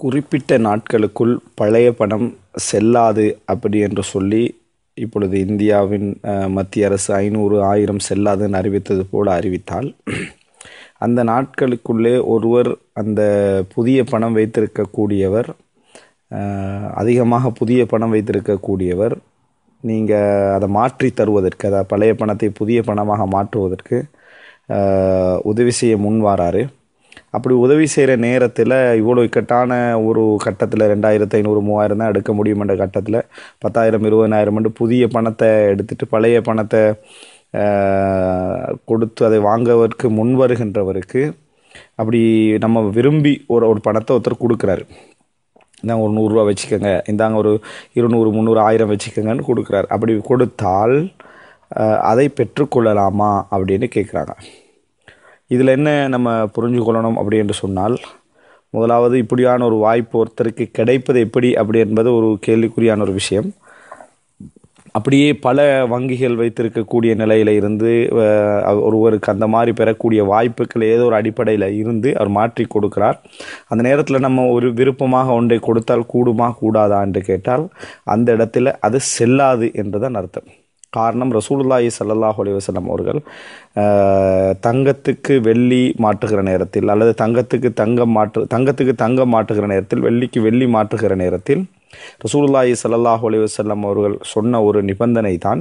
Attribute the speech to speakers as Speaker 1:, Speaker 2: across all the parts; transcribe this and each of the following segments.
Speaker 1: குறிப்பிட்ட நாட்களுக்குள் பழைய பணம் செல்லாது அப்படி என்று சொல்லி இப்பொழுது இந்தியாவின் அஹ், மத்திய அரசு ஐநூறு ஆயிரம் செல்லாதுன்னு அறிவித்தது போல அறிவித்தால் அந்த நாட்களுக்குள்ளே ஒருவர் அந்த புதிய பணம் வைத்திருக்கக்கூடியவர் அஹ், அதிகமாக புதிய பணம் வைத்திருக்கக்கூடியவர் நீங்கள் அதை மாற்றி தருவதற்கு அதாவது பழைய பணத்தை புதிய பணமாக மாற்றுவதற்கு அஹ், உதவி செய்ய முன் வாராரு அப்படி உதவி செய்கிற நேரத்தில் இவ்வளோ இக்கட்டான ஒரு கட்டத்தில் ரெண்டாயிரத்து ஐநூறு மூவாயிரம் தான் எடுக்க முடியுமென்ற கட்டத்தில் பத்தாயிரம் இருபதாயிரம் புதிய பணத்தை எடுத்துட்டு பழைய பணத்தை அஹ், கொடுத்து அதை வாங்குவதற்கு முன் வருகின்றவருக்கு அப்படி நம்ம விரும்பி ஒரு ஒரு பணத்தை ஒருத்தர் கொடுக்குறாரு இந்தாங்க ஒரு நூறுரூவா வச்சுக்கோங்க இந்தாங்க ஒரு இருநூறு முந்நூறு ஆயிரம் வச்சுக்கோங்கன்னு கொடுக்குறாரு அப்படி கொடுத்தால் அஹ், அதை பெற்றுக்கொள்ளலாமா அப்படின்னு கேட்குறாங்க இதில் என்ன நம்ம புரிஞ்சுக்கொள்ளணும் அப்படி என்று சொன்னால் முதலாவது இப்படியான ஒரு வாய்ப்பு ஒருத்தருக்கு கிடைப்பது எப்படி அப்படி என்பது ஒரு கேள்விக்குறியான ஒரு விஷயம் அப்படியே பல வங்கிகள் வைத்திருக்கக்கூடிய நிலையில் இருந்து அஹ், ஒருவருக்கு அந்த மாதிரி பெறக்கூடிய வாய்ப்புகள் ஏதோ ஒரு அடிப்படையில் இருந்து அவர் மாற்றி கொடுக்கிறார் அந்த நேரத்தில் நம்ம ஒரு விருப்பமாக ஒன்றை கொடுத்தால் கூடுமா கூடாதா என்று கேட்டால் அந்த இடத்துல அது செல்லாது என்றுதான் அர்த்தம் காரணம் ரசூலுல்லாஹி ஸல்லல்லாஹு அலைஹி வஸல்லம் அவர்கள் அஹ், தங்கத்துக்கு வெள்ளி மாற்றுகிற நேரத்தில் அல்லது தங்கத்துக்கு தங்கம் மாற்று தங்கத்துக்கு தங்கம் மாற்றுகிற நேரத்தில் வெள்ளிக்கு வெள்ளி மாற்றுகிற நேரத்தில் ரசூலுல்லாஹி ஸல்லல்லாஹு அலைஹி வஸல்லம் அவர்கள் சொன்ன ஒரு நிபந்தனை தான்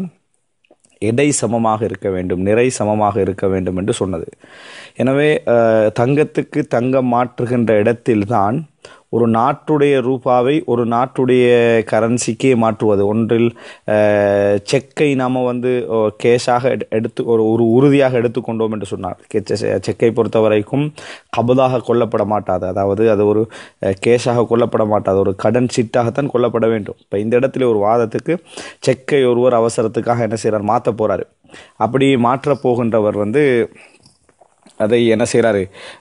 Speaker 1: எடை சமமாக இருக்க வேண்டும் நிறை சமமாக இருக்க வேண்டும் என்று சொன்னது எனவே அஹ், தங்கத்துக்கு தங்கம் மாற்றுகின்ற இடத்தில்தான் ஒரு நாட்டுடைய ரூபாவை ஒரு நாட்டுடைய கரன்சிக்கே மாற்றுவது ஒன்றில் அஹ், செக்கை நாம் வந்து கேஷாக எடுத்து ஒரு ஒரு உறுதியாக எடுத்துக்கொண்டோம் என்று சொன்னார் கெ- செ- செக்கை பொறுத்த வரைக்கும் கபதாக கொல்லப்பட மாட்டாது அதாவது அது ஒரு அஹ், கேஷாக கொல்லப்பட மாட்டாது ஒரு கடன் சீட்டாகத்தான் கொல்லப்பட வேண்டும் இப்போ இந்த இடத்துல ஒரு வாதத்துக்கு செக்கை ஒருவர் அவசரத்துக்காக என்ன செய்கிறார் மாற்ற போகிறாரு அப்படி மாற்றப் போகின்றவர் வந்து அதை என்ன செய்கிறாரு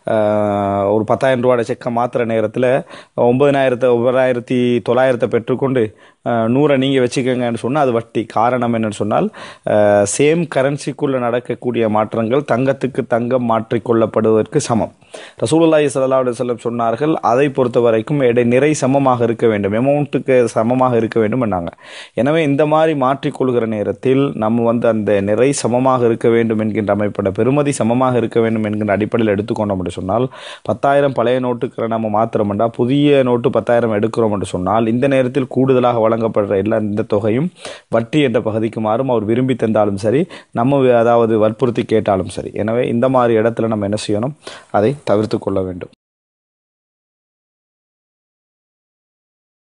Speaker 1: ஒரு பத்தாயிரம் ரூபாய் செக்கை மாற்றுற நேரத்தில் ஒன்பதினாயிரத்தை ஒன்பதாயிரத்தி தொள்ளாயிரத்தை பெற்றுக்கொண்டு அஹ், நூறை நீங்கள் வச்சுக்கோங்கன்னு சொன்னால் அது வட்டி காரணம் என்னன்னு சொன்னால் சேம் கரன்சிக்குள்ளே நடக்கக்கூடிய மாற்றங்கள் தங்கத்துக்கு தங்கம் மாற்றிக்கொள்ளப்படுவதற்கு சமம் ரசூலுல்லாஹி ஸல்லல்லாஹு அலைஹி வஸல்லம் சொன்னார்கள் அதை பொறுத்த வரைக்கும் எடை நிறை சமமாக இருக்க வேண்டும் அமௌண்ட்டுக்கு சமமாக இருக்க வேண்டும் என்னாங்க எனவே இந்த மாதிரி மாற்றிக்கொள்கிற நேரத்தில் நம்ம வந்து அந்த நிறை சமமாக இருக்க வேண்டும் என்கின்ற அமைப்பட பெறுமதி சமமாக இருக்க வேண்டும் என்கின்ற அடிப்படையில் எடுத்துக்கொண்டோம் என்று சொன்னால் பத்தாயிரம் பழைய நோட்டுக்கு நம்ம மாத்திரம்டா புதிய நோட்டு பத்தாயிரம் எடுக்கிறோம் என்று சொன்னால் இந்த நேரத்தில் கூடுதலாக வழங்கப்படுற எல்லா இந்த தொகையும் வட்டி என்ற பகுதிக்கு மாறும் அவர் விரும்பி தந்தாலும் சரி நம்ம அதாவது வற்புறுத்தி கேட்டாலும் சரி எனவே இந்த மாதிரி இடத்துல நம்ம என்ன செய்யணும் அதை தவிர்த்து கொள்ள வேண்டும்